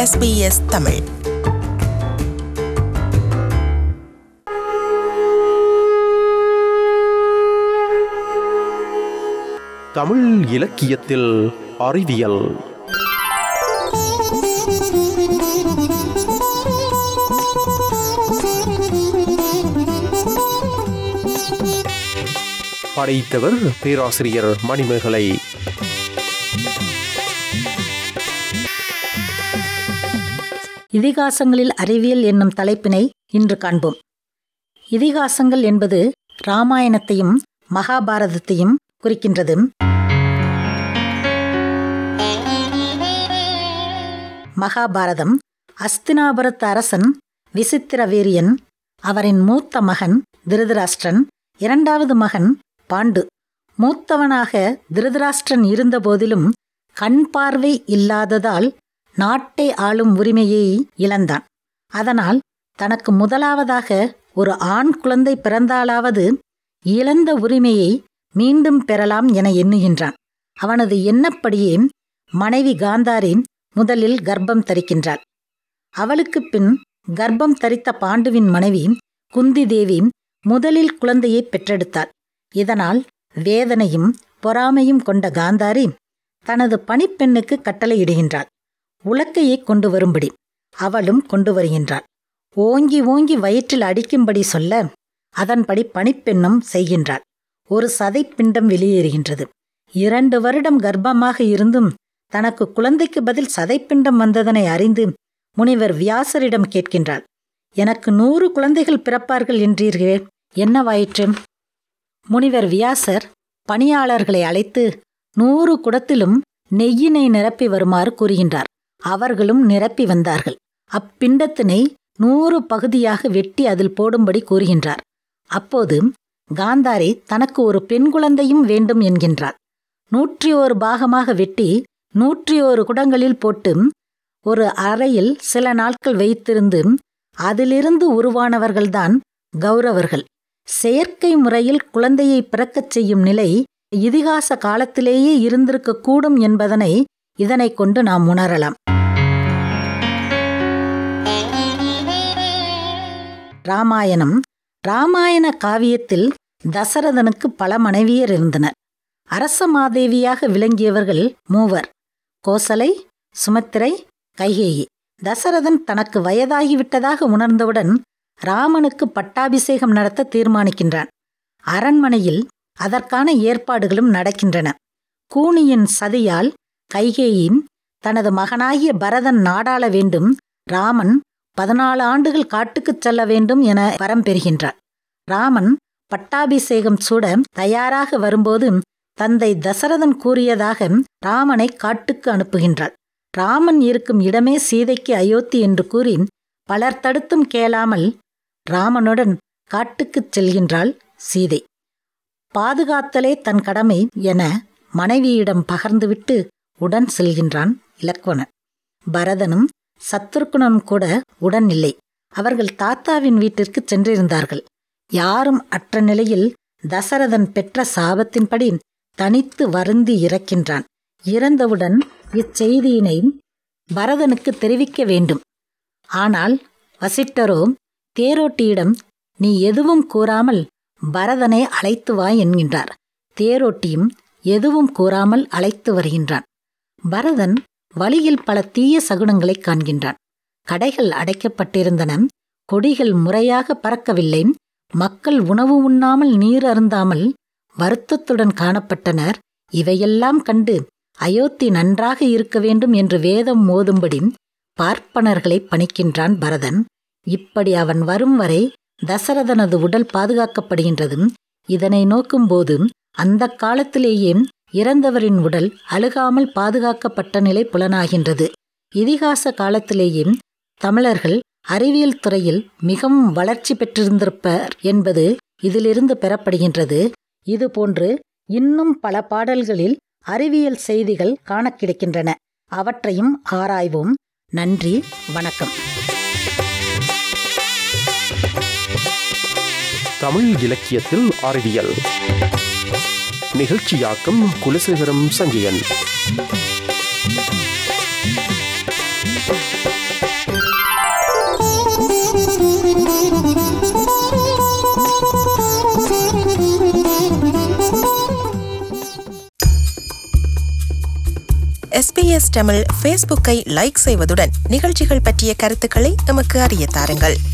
SBS Tamil Tamil இலக்கியத்தில் அறிவியல் படைத்தவர் பேராசிரியர் மணிமேகலை இதிகாசங்களில் அறிவியல் என்னும் தலைப்பினை இன்று காண்போம் இதிகாசங்கள் என்பது இராமாயணத்தையும் மகாபாரதத்தையும் குறிக்கின்றது மகாபாரதம் அஸ்தினாபுரத்து அரசன் விசித்திர வீரியன் அவரின் மூத்த மகன் திருதராஷ்டிரன் இரண்டாவது மகன் பாண்டு மூத்தவனாக திருதராஷ்டிரன் இருந்தபோதிலும் கண் பார்வை இல்லாததால் நாட்டை ஆளும் உரிமையை இழந்தான் அதனால் தனக்கு முதலாவதாக ஒரு ஆண் குழந்தை பிறந்தாலாவது இழந்த உரிமையை மீண்டும் பெறலாம் என எண்ணுகின்றான் அவனது எண்ணப்படியே மனைவி காந்தாரி முதலில் கர்ப்பம் தரிக்கின்றாள் அவளுக்குப் பின் கர்ப்பம் தரித்த பாண்டுவின் மனைவி குந்தி தேவி முதலில் குழந்தையை பெற்றெடுத்தாள் இதனால் வேதனையும் பொறாமையும் கொண்ட காந்தாரி தனது பணிப்பெண்ணுக்கு கட்டளையிடுகின்றாள் உலக்கையை கொண்டு வரும்படி அவளும் கொண்டு வருகின்றாள் ஓங்கி ஓங்கி வயிற்றில் அடிக்கும்படி சொல்ல அதன்படி பணிப்பெண்ணும் செய்கின்றாள் ஒரு சதைப்பிண்டம் வெளியேறுகின்றது இரண்டு வருடம் கர்ப்பமாக இருந்தும் தனக்கு குழந்தைக்கு பதில் சதைப்பிண்டம் வந்ததனை அறிந்து முனிவர் வியாசரிடம் கேட்கின்றாள் எனக்கு நூறு குழந்தைகள் பிறப்பார்கள் என்றீர்களே என்னவாயிற்று முனிவர் வியாசர் பணியாளர்களை அழைத்து நூறு குடத்திலும் நெய்யினை நிரப்பி வருமாறு கூறுகின்றார் அவர்களும் நிரப்பி வந்தார்கள் அப்பிண்டத்தினை நூறு பகுதியாக வெட்டி அதில் போடும்படி கூறுகின்றார் அப்போது காந்தாரி தனக்கு ஒரு பெண் குழந்தையும் வேண்டும் என்கின்றாள் நூற்றி ஒரு பாகமாக வெட்டி நூற்றி ஒரு குடங்களில் போட்டு ஒரு அறையில் சில நாட்கள் வைத்திருந்து அதிலிருந்து உருவானவர்கள்தான் கௌரவர்கள் செயற்கை முறையில் குழந்தையை பிறக்கச் செய்யும் நிலை இதிகாச காலத்திலேயே இருந்திருக்கக்கூடும் என்பதனை இதனை கொண்டு நாம் உணரலாம் ராமாயணம் ராமாயண காவியத்தில் தசரதனுக்கு பல மனைவியர் இருந்தனர் அரச மாதேவியாக விளங்கியவர்கள் மூவர் கோசலை சுமத்திரை கைகேயி தசரதன் தனக்கு வயதாகிவிட்டதாக உணர்ந்தவுடன் ராமனுக்கு பட்டாபிஷேகம் நடத்த தீர்மானிக்கின்றான் அரண்மனையில் அதற்கான ஏற்பாடுகளும் நடக்கின்றன கூனியின் சதியால் கைகேயி தனது மகனாகிய பரதன் நாடாள வேண்டும் ராமன் பதினாலு ஆண்டுகள் காட்டுக்குச் செல்ல வேண்டும் என வரம் பெறுகின்றார் ராமன் பட்டாபிஷேகம் சூட தயாராக வரும்போது தந்தை தசரதன் கூறியதாக ராமனை காட்டுக்கு அனுப்புகின்றாள் ராமன் இருக்கும் இடமே சீதைக்கு அயோத்தி என்று கூறி பலர் தடுத்தும் கேளாமல் ராமனுடன் காட்டுக்குச் செல்கின்றாள் சீதை பாதுகாத்தலே தன் கடமை என மனைவியிடம் பகர்ந்துவிட்டு உடன் செல்கின்றான் இலக்குவனன் பரதனும் சத்ருக்குணனும் கூட உடன் இல்லை அவர்கள் தாத்தாவின் வீட்டிற்கு சென்றிருந்தார்கள் யாரும் அற்ற நிலையில் தசரதன் பெற்ற சாபத்தின்படி தனித்து வருந்தி இறக்கின்றான் இறந்தவுடன் இச்செய்தியினை பரதனுக்கு தெரிவிக்க வேண்டும் ஆனால் வசிட்டரோ தேரோட்டியிடம் நீ எதுவும் கூறாமல் பரதனை அழைத்து வா என்கின்றார் தேரோட்டியும் எதுவும் கூறாமல் அழைத்து வருகின்றான் பரதன் வழியில் பல தீய சகுனங்களைக் காண்கின்றான் கடைகள் அடைக்கப்பட்டிருந்தன கொடிகள் முறையாக பறக்கவில்லை மக்கள் உணவு உண்ணாமல் நீர் அருந்தாமல் வருத்தத்துடன் காணப்பட்டனர் இவையெல்லாம் கண்டு அயோத்தி நன்றாக இருக்க வேண்டும் என்று வேதம் மோதும்படி பார்ப்பனர்களை பணிக்கின்றான் பரதன் இப்படி அவன் வரும் வரை தசரதனது உடல் பாதுகாக்கப்படுகின்றது இதனை நோக்கும்போது அந்த காலத்திலேயே இறந்தவரின் உடல் அழுகாமல் பாதுகாக்கப்பட்ட நிலை புலனாகின்றது இதிகாச காலத்திலேயே தமிழர்கள் அறிவியல் துறையில் மிகவும் வளர்ச்சி பெற்றிருந்திருப்பர் என்பது இதிலிருந்து பெறப்படுகின்றது இதுபோன்று இன்னும் பல பாடல்களில் அறிவியல் செய்திகள் காண கிடைக்கின்றன அவற்றையும் ஆராய்வோம் நன்றி வணக்கம் தமிழ் இலக்கியத்தில் அறிவியல் நிகழ்ச்சியாக்கம் குலசேகரம் சஞ்சயன் எஸ்பிஎஸ் தமிழ் ஃபேஸ்புக்கை லைக் செய்வதுடன் நிகழ்ச்சிகள் பற்றிய கருத்துக்களை எமக்கு அறிய தாருங்கள்